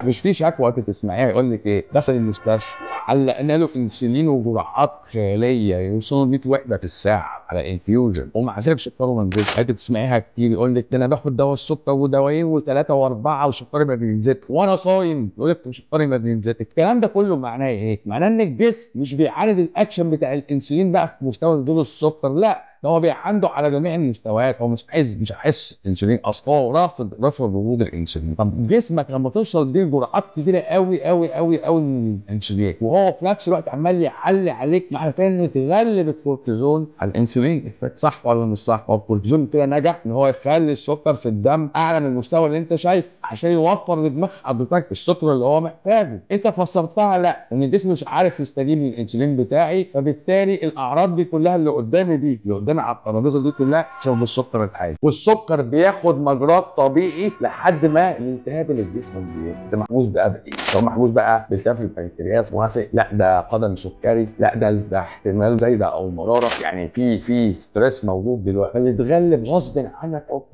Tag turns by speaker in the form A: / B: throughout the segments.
A: مش في شكوى كنت تسمعيها يقول لك ايه دخل المستشفى علقنا له انسولين وجرعات خياليه يوصلوا 100 وحده في الساعه على انفيوجن وما حسبش سكره ما نزلش انت تسمعيها كتير يقول لك ده انا باخد دواء السكر ودوايين وثلاثه واربعه وسكري ما بينزل وانا صايم يقول لك سكري ما بينزل الكلام ده كله معناه ايه؟ معناه ان الجسم مش بيعالج الاكشن بتاع الانسولين بقى في مستوى نزول السكر لا ده هو بيعنده على جميع المستويات هو مش عايز مش عايز انسولين اصلا هو رافض رافض وجود الانسولين طب جسمك لما توصل دي جرعات كبيره قوي قوي قوي قوي من الانسولين وهو في نفس الوقت عمال يعلي عليك معنى كده انه تغلب الكورتيزون على الانسولين صح ولا مش صح؟ هو الكورتيزون كده نجح ان هو يخلي السكر في الدم اعلى من المستوى اللي انت شايفه عشان يوفر لدماغ حضرتك السكر اللي هو محتاجه انت فسرتها لا ان الجسم مش عارف يستجيب للانسولين بتاعي فبالتالي الاعراض دي كلها اللي قدامي دي اللي قدامي على الترابيزه دي كلها بسبب السكر العالي والسكر بياخد مجراه طبيعي لحد ما الالتهاب اللي في جسمك ده محبوس بقى بايه؟ لو محبوس بقى بالتهاب في البنكرياس موافق لا ده قدم سكري لا ده ده احتمال زايده او مراره يعني في في ستريس موجود دلوقتي فبيتغلب غصب عنك او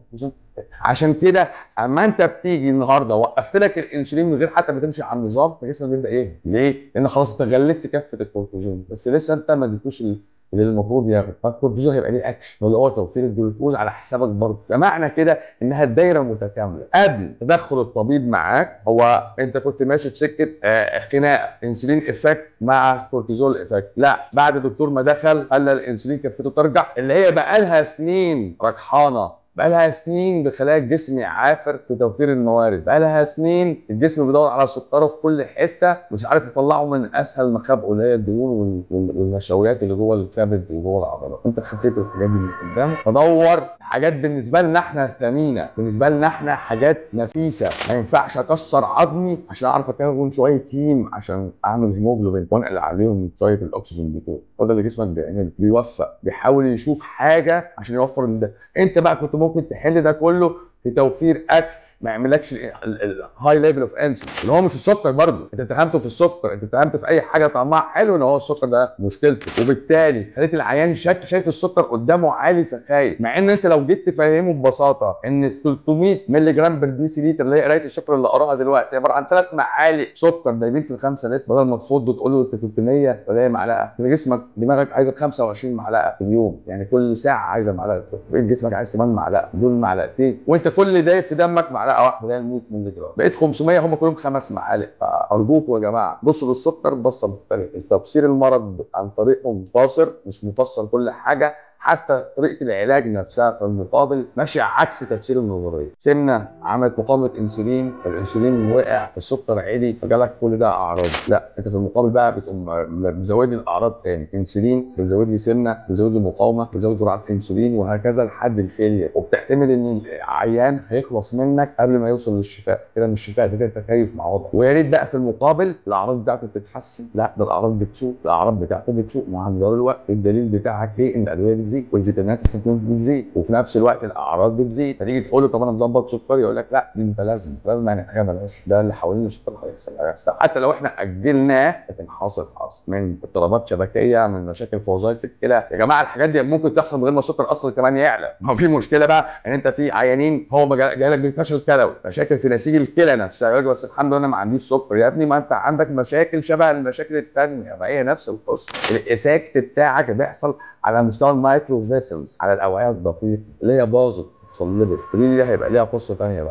A: عشان كده اما انت بتيجي النهارده وقفت لك الانسولين من غير حتى ما تمشي على النظام فجسمك بيبدا ايه؟ ليه؟ لان خلاص انت غلبت كفه الكورتيزون بس لسه انت ما اديتوش اللي المفروض ياخد فالكورتيزون هيبقى ليه اكشن اللي هو توفير الجلوكوز على حسابك برضه فمعنى كده انها الدايره متكامله قبل تدخل الطبيب معاك هو انت كنت ماشي في سكه آه خناقه انسولين افكت مع كورتيزول افكت لا بعد الدكتور ما دخل خلى الانسولين كفته ترجع اللي هي بقى لها سنين رجحانه بقى لها سنين بخلايا الجسم يعافر في توفير الموارد بقى لها سنين الجسم بيدور على سكره في كل حته مش عارف يطلعه من اسهل مخابئه اللي هي الدهون والنشويات اللي جوه الكبد وجوه العضلات انت خفيت الحاجات دي من قدام فدور حاجات بالنسبه لنا احنا ثمينه بالنسبه لنا احنا حاجات نفيسه ما ينفعش اكسر عظمي عشان اعرف اكون شويه هيم عشان اعمل هيموجلوبين وانقل عليهم شويه الاكسجين بتوعي هو ده اللي جسمك بيعمله بيوفق بيحاول يشوف حاجه عشان يوفر ده انت بقى كنت ممكن تحل ده كله في توفير اكل ما يعملكش الهاي ليفل اوف انسولين اللي هو مش السكر برضه انت اتهمته في السكر انت اتهمت في اي حاجه طعمها حلو ان هو السكر ده مشكلته وبالتالي خليت العيان شك شايف السكر قدامه عالي فخايف مع ان انت لو جيت تفهمه ببساطه ان 300 مللي جرام بر ديسي لتر اللي هي قرايه السكر اللي قراها دلوقتي عباره عن ثلاث معالق سكر دايبين في الخمسه لتر بدل ما تفض وتقول له انت 300 ولا هي معلقه كده جسمك دماغك عايزه 25 معلقه في اليوم يعني كل ساعه عايزه معلقه سكر جسمك عايز كمان معلقه دول معلقتين وانت كل ده في دمك معلقه واحده اللي هي 100 مللي جرام بقيت 500 هم كلهم خمس معالق فارجوكم يا جماعه بصوا للسكر بصه مختلفه تفسير المرض عن طريق مفسر مش مفسر كل حاجه حتى طريقه العلاج نفسها في المقابل ماشيه عكس تفسير النظريه سمنه عملت مقاومه انسولين الانسولين وقع السكر عالي فجالك كل ده اعراض لا انت في المقابل بقى بتقوم مزود لي الاعراض تاني انسولين بتزود لي سمنه بتزود لي مقاومه بتزود جرعه انسولين وهكذا لحد الفيلير وبتعتمد ان العيان هيخلص منك قبل ما يوصل للشفاء كده مش الشفاء ده انت خايف مع وضع ويا ريت بقى في المقابل الاعراض بتاعته بتتحسن لا ده الاعراض بتسوء الاعراض بتاعته بتسوء مع مرور الوقت الدليل بتاعك ايه ان الادويه بتزيد والفيتامينات بتزيد وفي نفس الوقت الاعراض بتزيد فتيجي تقول له طب انا مظبط سكري يقول لك لا دي انت لازم لازم يعني حاجه مالهاش ده اللي حوالين السكر هيحصل هيحصل حتى لو احنا اجلناه لكن حاصل حاصل من اضطرابات شبكيه من مشاكل في وظائف الكلى يا جماعه الحاجات دي ممكن تحصل من غير ما السكر اصلا كمان يعلى ما هو في مشكله بقى ان انت في عيانين هو جاي لك بفشل كلوي مشاكل في نسيج الكلى نفسها يقول لك بس الحمد لله انا ما عنديش سكر يا ابني ما انت عندك مشاكل شبه المشاكل الثانيه ما هي نفس القصه الافكت بتاعك بيحصل على مستوى المايكرو فيسلز على الاوعيه الدقيقه اللي هي باظت صلبت ودي دي هيبقى ليها قصه ثانيه بقى